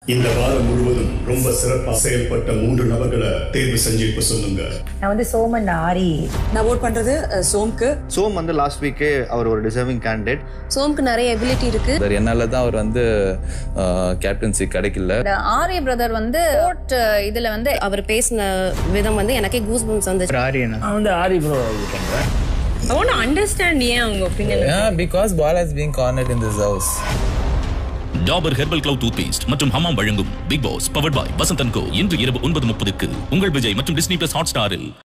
இந்த வாரம் முழுவதும் ரொம்ப சிறப்பா செயல்பட்ட மூன்று நபர்களை தேர்வு செஞ்சு இப்ப சொல்லுங்க நான் வந்து சோமன் ஆரி நான் ஓட் பண்றது அஹ், சோம்க்கு சோம் வந்து லாஸ்ட் வீக்கே அவர் ஒரு டிசர்விங் கேண்டிடேட் சோம்க்கு நிறைய எபிலிட்டி இருக்கு சார் என்னால தான் அவர் வந்து கேப்டன்சி கிடைக்கல இந்த ஆரிய பிரதர் வந்து கோர்ட் இதுல வந்து அவர் பேசின விதம் வந்து எனக்கே கூஸ் பம்ஸ் வந்துச்சு நான் வந்து ஆரி ப்ரோ இது பண்றேன் I want to understand ஏன் அவங்க opinion because ball has been cornered in this house Dabur herbal clove toothpaste மற்றும் ஹமாம் வழங்கும் Bigg Boss powered by Vasanthan co இன்று இரவு ஒன்பது முப்பதுக்கு உங்கள் விஜய் மற்றும் டிஸ்னி பிளஸ் ஹாட் ஸ்டாரில்